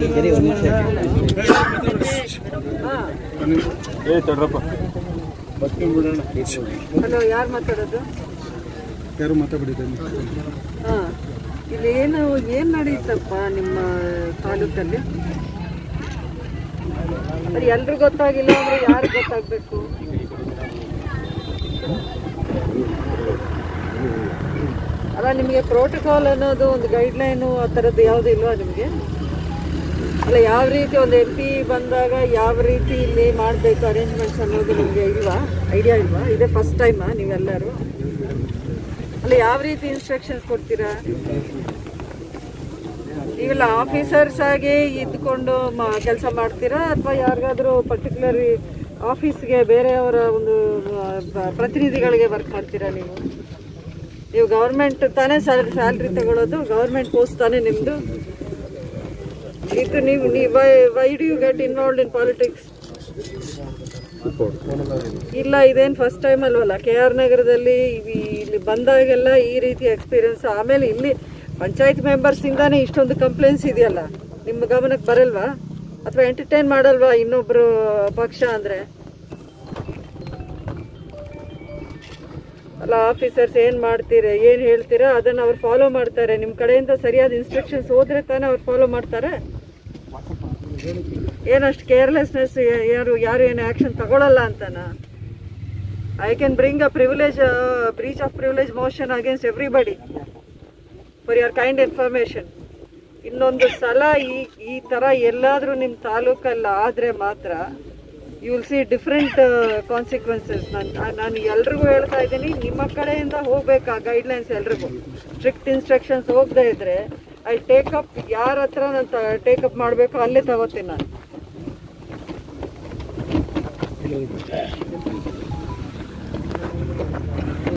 ಏ ತಡ್ರಪ್ಪ ಹಲೋ ಯಾರು ಮಾತಾಡೋದು ಯಾರು ಮಾತಾಡ್ಬಿಟ್ಟಿದ್ದೀನಿ ಹಾ ಇಲ್ಲಿ ಏನು ಏನ್ ನಡೆಯುತ್ತಪ್ಪ ನಿಮ್ಮ ತಾಲೂಕಲ್ಲಿ ಅದು ಎಲ್ರಿಗೂ ಗೊತ್ತಾಗಿಲ್ಲ ಅಂದ್ರೆ ಯಾರು ಗೊತ್ತಾಗ್ಬೇಕು ಅಲ್ಲ ನಿಮಗೆ ಪ್ರೋಟೋಕಾಲ್ ಅನ್ನೋದು ಒಂದು ಗೈಡ್ಲೈನು ಆ ಥರದ್ದು ಯಾವುದು ಇಲ್ವಾ ನಿಮಗೆ ಅಲ್ಲ ಯಾವ ರೀತಿ ಒಂದು ಎಂ ಪಿ ಬಂದಾಗ ಯಾವ ರೀತಿ ಇಲ್ಲಿ ಮಾಡಬೇಕು ಅರೇಂಜ್ಮೆಂಟ್ಸ್ ಅನ್ನೋದು ನಿಮಗೆ ಇಲ್ವಾ ಐಡಿಯಾ ಇಲ್ವಾ ಇದೇ ಫಸ್ಟ್ ಟೈಮಾ ನೀವೆಲ್ಲರೂ ಅಲ್ಲ ಯಾವ ರೀತಿ ಇನ್ಸ್ಟ್ರಕ್ಷನ್ಸ್ ಕೊಡ್ತೀರಾ ನೀವೆಲ್ಲ ಆಫೀಸರ್ಸ್ ಆಗಿ ಇದ್ಕೊಂಡು ಕೆಲಸ ಮಾಡ್ತೀರಾ ಅಥವಾ ಯಾರಿಗಾದ್ರೂ ಪರ್ಟಿಕ್ಯುಲರ್ ಆಫೀಸ್ಗೆ ಬೇರೆಯವರ ಒಂದು ಆ, ಬ- ಪ್ರತಿನಿಧಿಗಳಿಗೆ ವರ್ಕ್ ಮಾಡ್ತೀರಾ ನೀವು ನೀವು ಗೌರ್ಮೆಂಟ್ ತಾನೇ ಸ್ಯಾಲ್ರಿ ಸ್ಯಾಲ್ರಿ ತಗೊಳ್ಳೋದು ಗೌರ್ಮೆಂಟ್ ಪೋಸ್ಟ್ ತಾನೇ ನಿಮ್ಮದು ಇದು ನೀವು why do you get involved in politics ಇಲ್ಲ ಇದೇನು ಫಸ್ಟ್ ಟೈಮ್ ಅಲ್ವಲ್ಲ ಕೆ ಆರ್ ನಗರದಲ್ಲಿ ಈ- ಇಲ್ಲಿ ಬಂದಾಗೆಲ್ಲ ಈ ರೀತಿ ಎಕ್ಸ್ಪೀರಿಯನ್ಸ್ ಆಮೇಲೆ ಇಲ್ಲಿ ಪಂಚಾಯತ್ ಮೆಂಬರ್ಸ್ ಇಂದಾನೆ ಇಷ್ಟೊಂದು ಕಂಪ್ಲೇಂಟ್ಸ್ ಇದೆಯಲ್ಲ ನಿಮ್ಮ ಗಮನಕ್ಕೆ ಬರಲ್ವಾ ಅಥವಾ ಎಂಟರ್ಟೈನ್ ಮಾಡಲ್ವಾ ಇನ್ನೊಬ್ರು ಪಕ್ಷ ಅಂದ್ರೆ ಅಲ್ಲ ಆಫೀಸರ್ಸ್ ಏನ್ ಮಾಡ್ತೀರಾ ಏನ್ ಹೇಳ್ತೀರಾ ಅದನ್ನ ಅವ್ರು ಫಾಲೋ ಮಾಡ್ತಾರೆ ನಿಮ್ ಕಡೆಯಿಂದ ಸರಿಯಾದ ಇನ್ಸ್ಟ್ರಕ್ಷನ್ಸ್ ಹೋದ್ರೆ ತಾನೇ ಅವ್ರು ಫಾಲೋ ಮಾಡ್ತಾರೆ ಏನಷ್ಟು ಕೇರ್ಲೆಸ್ನೆಸ್ ಯಾರು ಯಾರು ಏನು ಆಕ್ಷನ್ ತಗೊಳಲ್ಲ ಅಂತನ I can bring a privilege breach of privilege motion against everybody for your kind information ಇನ್ನೊಂದು ಸಲ ಈ ಈ ಥರ ಎಲ್ಲಾದರೂ ನಿಮ್ಮ ತಾಲೂಕಲ್ಲಿ ಆದರೆ ಮಾತ್ರ you will see different consequences ನಾನು ನಾನು ಎಲ್ರಿಗೂ ಹೇಳ್ತಾ ಇದ್ದೀನಿ ನಿಮ್ಮ ಕಡೆಯಿಂದ ಹೋಗ್ಬೇಕು ಆ ಗೈಡ್ಲೈನ್ಸ್ ಎಲ್ರಿಗೂ ಸ್ಟ್ರಿಕ್ಟ್ ಇನ್ಸ್ಟ್ರಕ್ಷನ್ಸ್ ಹೋಗದೇ ಇದ್ರೆ ಐ ಟೇಕಪ್ ಯಾರ ಹತ್ರ ನಾನು ಟೇಕಪ್ ಮಾಡಬೇಕು ಅಲ್ಲೇ ತಗೋತೀನಿ ನಾನು